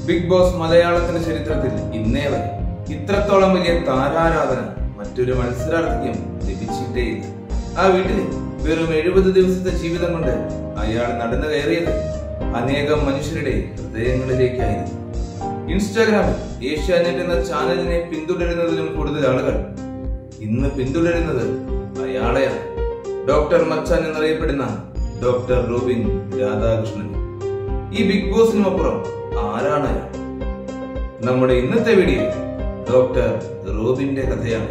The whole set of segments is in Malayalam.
ബിഗ് ബോസ് മലയാളത്തിന്റെ ചരിത്രത്തിൽ ഇന്നേ വരെ ഇത്രത്തോളം വലിയ താരാരാധന മറ്റൊരു മത്സരാർത്ഥിക്കും ലഭിച്ചിട്ടേയില്ല ആ വീട്ടില് വെറും എഴുപത് ദിവസത്തെ ജീവിതം കൊണ്ട് അയാൾ നടന്നു കയറിയത് അനേകം മനുഷ്യരുടെ ഹൃദയങ്ങളിലേക്കായിരുന്നു ഇൻസ്റ്റാഗ്രാമിൽ ഏഷ്യാനെറ്റ് എന്ന ചാനലിനെ പിന്തുടരുന്നതിലും കൂടുതൽ ആളുകൾ ഇന്ന് പിന്തുടരുന്നത് അയാളെയാണ് ഡോക്ടർ മച്ചാൻ എന്നറിയപ്പെടുന്ന ഡോക്ടർ റോബിൻ രാധാകൃഷ്ണൻ ഈ ബിഗ് ബോസിനുമപ്പുറം ആരാണ് അയാൾ നമ്മുടെ ഇന്നത്തെ വീഡിയോ ഡോക്ടർ റോബിന്റെ കഥയാണ്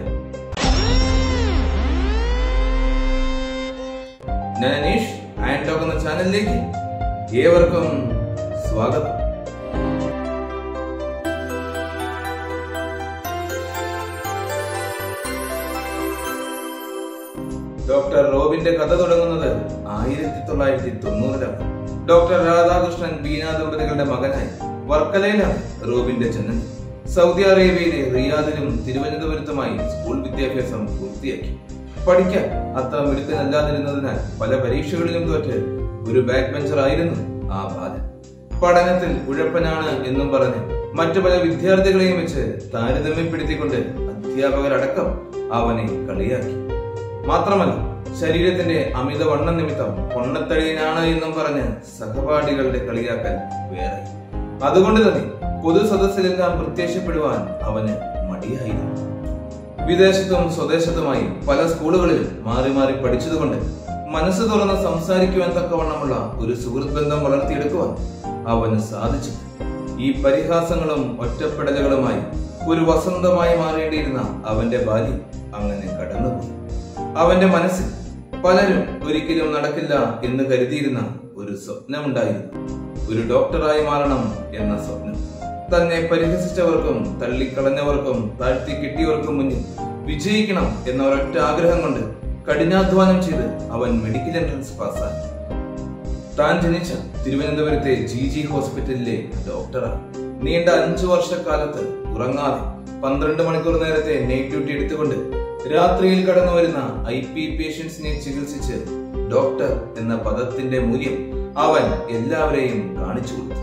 ഞാൻ അനീഷ് ആൻഡ് ടോക്ക് എന്ന ചാനലിലേക്ക് ഏവർക്കും സ്വാഗതം ഡോക്ടർ റോബിന്റെ കഥ തുടങ്ങുന്നത് ആയിരത്തി തൊള്ളായിരത്തി തൊണ്ണൂറിലാണ് ഡോക്ടർ രാധാകൃഷ്ണൻ ബീന ദമ്പതികളുടെ മകനായി വർക്കലയിലാണ് റോബിന്റെ ജനനം സൗദി അറേബ്യയിലെ റിയാദിലും തിരുവനന്തപുരത്തുമായി സ്കൂൾ വിദ്യാഭ്യാസം പൂർത്തിയാക്കി പഠിക്കാൻ അത്ര മിടുക്കനല്ലാതിരുന്നതിനാൽ പല പരീക്ഷകളിലും തോറ്റ് ഒരു ബാക്ക് ബെഞ്ചർ ആയിരുന്നു ആ ബാലൻ പഠനത്തിൽ ഉഴപ്പനാണ് എന്നും പറഞ്ഞ് മറ്റു പല വിദ്യാർത്ഥികളെയും വെച്ച് താരതമ്യപ്പെടുത്തിക്കൊണ്ട് അധ്യാപകരടക്കം അവനെ കളിയാക്കി മാത്രമല്ല ശരീരത്തിന്റെ അമിത വണ്ണം നിമിത്തം പൊണ്ണത്തടിയനാണ് എന്നും പറഞ്ഞ് സഹപാഠികളുടെ കളിയാക്കൽ വേറെ അതുകൊണ്ട് തന്നെ പൊതു സദസ്സിലെല്ലാം പ്രത്യക്ഷപ്പെടുവാൻ അവന് മടിയായിരുന്നു വിദേശത്തും സ്വദേശത്തുമായി പല സ്കൂളുകളിലും മാറി മാറി പഠിച്ചതുകൊണ്ട് മനസ്സ് തുറന്ന് സംസാരിക്കുവാൻ തക്കവണ്ണമുള്ള ഒരു സുഹൃത്ത് ബന്ധം വളർത്തിയെടുക്കുവാൻ അവന് സാധിച്ചു ഈ പരിഹാസങ്ങളും ഒറ്റപ്പെടലുകളുമായി ഒരു വസന്തമായി മാറേണ്ടിയിരുന്ന അവന്റെ ബാല്യം അങ്ങനെ കടന്നുപോയി അവന്റെ മനസ്സിൽ പലരും ഒരിക്കലും നടക്കില്ല എന്ന് കരുതിയിരുന്ന ഒരു സ്വപ്നമുണ്ടായിരുന്നു ഒരു ഡോക്ടറായി മാറണം എന്ന സ്വപ്നം തന്നെ പരിഹസിച്ചവർക്കും തള്ളിക്കളഞ്ഞവർക്കും താഴ്ത്തി കിട്ടിയവർക്കും മുന്നിൽ വിജയിക്കണം എന്ന ഒരൊറ്റ ആഗ്രഹം കൊണ്ട് കഠിനാധ്വാനം ചെയ്ത് അവൻ മെഡിക്കൽ എൻട്രൻസ് പാസ്സായി താൻ ജനിച്ച തിരുവനന്തപുരത്തെ ജി ജി ഹോസ്പിറ്റലിലെ ഡോക്ടറാണ് നീണ്ട അഞ്ചു വർഷക്കാലത്ത് ഉറങ്ങാതെ പന്ത്രണ്ട് മണിക്കൂർ നേരത്തെ നൈറ്റ് ഡ്യൂട്ടി എടുത്തുകൊണ്ട് രാത്രിയിൽ കടന്നു വരുന്ന ഐ പി പേഷ്യൻസിനെ ചികിത്സിച്ച് ഡോക്ടർ എന്ന പദത്തിന്റെ മൂല്യം അവൻ എല്ലാവരെയും കാണിച്ചു കൊടുത്തു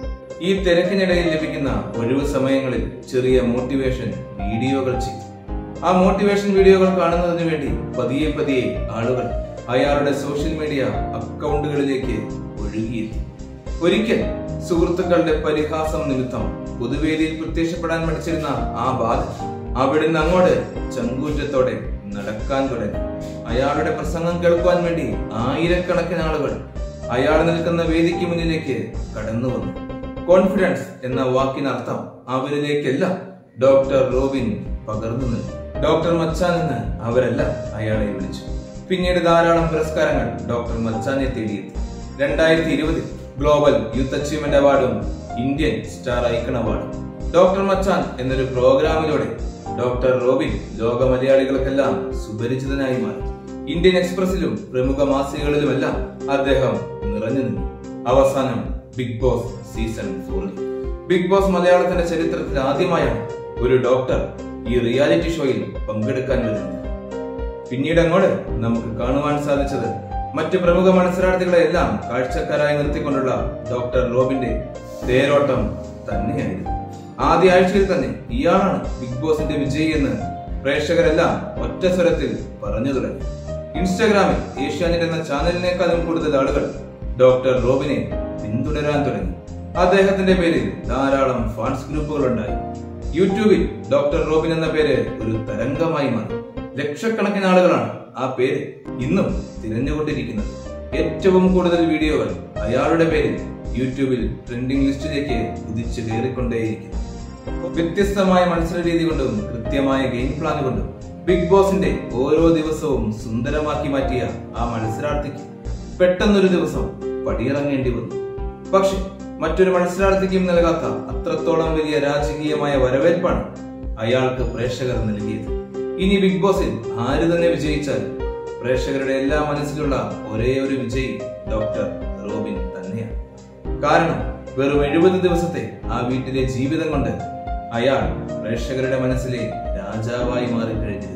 ഈ തിരക്കിനിടയിൽ ലഭിക്കുന്ന ഒഴിവു സമയങ്ങളിൽ ചെറിയ മോട്ടിവേഷൻ വീഡിയോകൾ ചെയ്തു ആ മോട്ടിവേഷൻ വീഡിയോകൾ കാണുന്നതിന് വേണ്ടി പതിയെ പതിയെ ആളുകൾ അയാളുടെ സോഷ്യൽ മീഡിയ അക്കൗണ്ടുകളിലേക്ക് ഒഴുകിയെത്തി ഒരിക്കൽ സുഹൃത്തുക്കളുടെ പരിഹാസം നിമിത്തം പൊതുവേദിയിൽ പ്രത്യക്ഷപ്പെടാൻ മടിച്ചിരുന്ന ആ ബാലൻ അവിടുന്ന് അങ്ങോട്ട് ചങ്കൂറ്റത്തോടെ നടക്കാൻ തുടങ്ങി അയാളുടെ പ്രസംഗം കേൾക്കുവാൻ വേണ്ടി ആയിരക്കണക്കിന് ആളുകൾ അയാൾ നിൽക്കുന്ന വേദിക്ക് മുന്നിലേക്ക് കടന്നു വന്നു കോൺഫിഡൻസ് എന്ന വാക്കിനർത്ഥം അവരിലേക്കെല്ലാം ഡോക്ടർ റോബിൻ പകർന്നു നിന്നു ഡോക്ടർ മച്ചാൻ എന്ന് അവരെല്ലാം അയാളെ വിളിച്ചു പിന്നീട് ധാരാളം പുരസ്കാരങ്ങൾ ഡോക്ടർ മച്ചാനെ തേടിയെത്തി രണ്ടായിരത്തി ഇരുപതിൽ ഗ്ലോബൽ യൂത്ത് അച്ചീവ്മെന്റ് അവാർഡും ഇന്ത്യൻ സ്റ്റാർ ഐക്കൺ അവാർഡും ഡോക്ടർ മച്ചാൻ എന്നൊരു പ്രോഗ്രാമിലൂടെ ഡോക്ടർ റോബിൻ ലോക മലയാളികൾക്കെല്ലാം സുപരിചിതനായി മാറി ഇന്ത്യൻ എക്സ്പ്രസിലും പ്രമുഖ മാസികകളിലുമെല്ലാം അദ്ദേഹം നിറഞ്ഞു നിന്നു അവസാനം ബിഗ് ബോസ് സീസൺ ഫോറിൽ ബിഗ് ബോസ് മലയാളത്തിന്റെ ചരിത്രത്തിൽ ആദ്യമായാണ് ഒരു ഡോക്ടർ ഈ റിയാലിറ്റി ഷോയിൽ പങ്കെടുക്കാൻ വരുന്നത് പിന്നീട് അങ്ങോട്ട് നമുക്ക് കാണുവാൻ സാധിച്ചത് മറ്റ് പ്രമുഖ മത്സരാർത്ഥികളെ എല്ലാം കാഴ്ചക്കാരായി നിർത്തിക്കൊണ്ടുള്ള ഡോക്ടർ റോബിന്റെ തേരോട്ടം തന്നെയായിരുന്നു ആദ്യ ആഴ്ചയിൽ തന്നെ ഇയാളാണ് ബിഗ് ബോസിന്റെ വിജയി എന്ന് പ്രേക്ഷകരെല്ലാം ഒറ്റ സ്വരത്തിൽ പറഞ്ഞു തുടങ്ങി ഇൻസ്റ്റാഗ്രാമിൽ ഏഷ്യാനെറ്റ് എന്ന ചാനലിനേക്കാളും കൂടുതൽ ആളുകൾ ഡോക്ടർ റോബിനെ പിന്തുടരാൻ തുടങ്ങി അദ്ദേഹത്തിന്റെ പേരിൽ ധാരാളം ഫാൻസ് ഗ്രൂപ്പുകൾ ഉണ്ടായി യൂട്യൂബിൽ ഡോക്ടർ റോബിൻ എന്ന പേര് ഒരു തരംഗമായി മാറി ലക്ഷക്കണക്കിന് ആളുകളാണ് ആ പേര് ഇന്നും തിരഞ്ഞുകൊണ്ടിരിക്കുന്നത് ഏറ്റവും കൂടുതൽ വീഡിയോകൾ അയാളുടെ പേരിൽ യൂട്യൂബിൽ ട്രെൻഡിംഗ് ലിസ്റ്റിലേക്ക് കുതിച്ചു കയറിക്കൊണ്ടേയിരിക്കുന്നു വ്യത്യസ്തമായ മത്സര രീതി കൊണ്ടും കൃത്യമായ ഗെയിം പ്ലാൻ കൊണ്ടും ബിഗ് ബോസിന്റെ ഓരോ ദിവസവും സുന്ദരമാക്കി മാറ്റിയ ആ മത്സരാർത്ഥിക്ക് പെട്ടെന്നൊരു ദിവസം പടിയിറങ്ങേണ്ടി വന്നു പക്ഷെ മറ്റൊരു മത്സരാർത്ഥിക്കും നൽകാത്ത അത്രത്തോളം വലിയ രാജകീയമായ വരവേൽപ്പാണ് അയാൾക്ക് പ്രേക്ഷകർ നൽകിയത് ഇനി ബിഗ് ബോസിൽ ആര് തന്നെ വിജയിച്ചാൽ പ്രേക്ഷകരുടെ എല്ലാ മനസ്സിലുള്ള ഒരേ ഒരു വിജയി ഡോക്ടർ റോബിൻ തന്നെയാണ് കാരണം വെറും എഴുപത് ദിവസത്തെ ആ വീട്ടിലെ ജീവിതം കൊണ്ട് അയാൾ പ്രേക്ഷകരുടെ മനസ്സിലെ രാജാവായി മാറിക്കഴിഞ്ഞിരുന്നു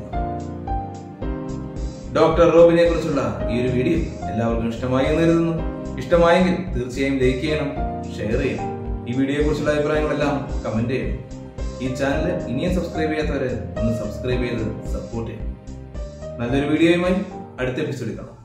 ഡോക്ടർ റോബിനെ കുറിച്ചുള്ള ഈ ഒരു വീഡിയോ എല്ലാവർക്കും ഇഷ്ടമായി എന്ന് കരുതുന്നു ഇഷ്ടമായെങ്കിൽ തീർച്ചയായും ലൈക്ക് ചെയ്യണം ഷെയർ ചെയ്യണം ഈ വീഡിയോയെ കുറിച്ചുള്ള അഭിപ്രായങ്ങളെല്ലാം കമന്റ് ചെയ്യണം ഈ ചാനൽ ഇനിയും സബ്സ്ക്രൈബ് ചെയ്യാത്തവര് ഒന്ന് സബ്സ്ക്രൈബ് ചെയ്ത് സപ്പോർട്ട് ചെയ്യണം നല്ലൊരു വീഡിയോയുമായി അടുത്ത എപ്പിസോഡിൽ കാണാം